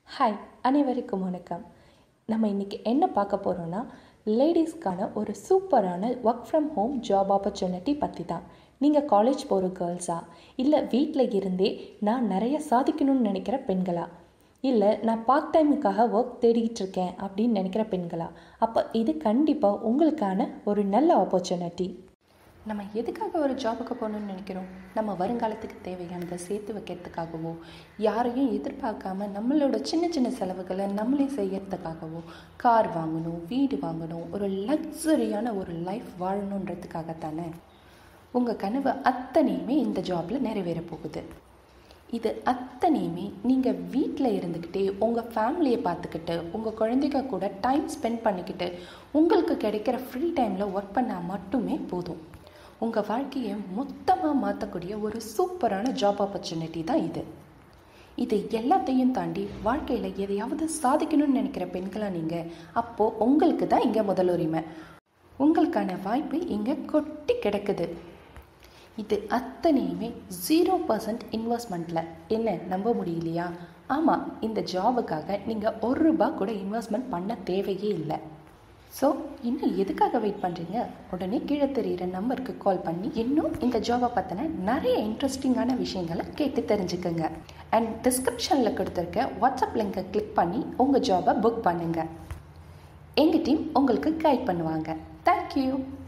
hi அனைவருக்கும் வணக்கம் நம்ம இன்றைக்கி என்ன பார்க்க போகிறோன்னா லேடிஸ்க்கான ஒரு சூப்பரான work from home job opportunity பற்றி தான் நீங்கள் காலேஜ் போகிற கேர்ள்ஸா இல்லை வீட்டில் இருந்தே நான் நிறைய சாதிக்கணும்னு நினைக்கிற பெண்களா இல்லை நான் பார்ட் டைமுக்காக ஒர்க் தேடிக்கிட்டு இருக்கேன் அப்படின்னு நினைக்கிற பெண்களா அப்போ இது கண்டிப்பாக உங்களுக்கான ஒரு நல்ல ஆப்பர்ச்சுனிட்டி நம்ம எதுக்காக ஒரு ஜாபுக்கு போகணும்னு நினைக்கிறோம் நம்ம வருங்காலத்துக்கு தேவையானதை சேர்த்து வைக்கிறதுக்காகவோ யாரையும் எதிர்பார்க்காம நம்மளோட சின்ன சின்ன செலவுகளை நம்மளே செய்யறதுக்காகவோ கார் வாங்கணும் வீடு வாங்கணும் ஒரு லக்ஸரியான ஒரு லைஃப் வாழணுன்றதுக்காகத்தானே உங்கள் கனவு அத்தனையுமே இந்த ஜாபில் நிறைவேற போகுது இது அத்தனையுமே நீங்கள் வீட்டில் இருந்துக்கிட்டே உங்கள் ஃபேமிலியை பார்த்துக்கிட்டு உங்கள் குழந்தைங்க கூட டைம் ஸ்பெண்ட் பண்ணிக்கிட்டு உங்களுக்கு கிடைக்கிற ஃப்ரீ டைமில் ஒர்க் பண்ணால் மட்டுமே போதும் உங்கள் வாழ்க்கையை மொத்தமாக மாற்றக்கூடிய ஒரு சூப்பரான ஜாப் ஆப்பர்ச்சுனிட்டி தான் இது இது எல்லாத்தையும் தாண்டி வாழ்க்கையில் எதையாவது சாதிக்கணும்னு நினைக்கிற பெண்களாக நீங்கள் அப்போது உங்களுக்கு தான் இங்கே முதலுரிமை உங்களுக்கான வாய்ப்பு இங்கே கொட்டி கிடக்குது இது அத்தனையுமே ஜீரோ பர்சன்ட் இன்வெஸ்ட்மெண்ட்டில் என்ன நம்ப முடியலையா ஆமாம் இந்த ஜாபுக்காக நீங்கள் ஒரு ரூபா கூட இன்வெஸ்ட்மெண்ட் பண்ண தேவையே இல்லை ஸோ இன்னும் எதுக்காக வெயிட் பண்ணுறீங்க உடனே கீழே தெரிகிற நம்பருக்கு கால் பண்ணி இன்னும் இந்த ஜாபை பற்றின நிறைய இன்ட்ரெஸ்டிங்கான விஷயங்களை கேட்டு தெரிஞ்சுக்கோங்க அண்ட் டிஸ்கிரிப்ஷனில் கொடுத்துருக்க வாட்ஸ்அப் லிங்கை கிளிக் பண்ணி உங்கள் ஜாபை புக் பண்ணுங்கள் எங்கள் டீம் உங்களுக்கு கைட் பண்ணுவாங்க தேங்க்யூ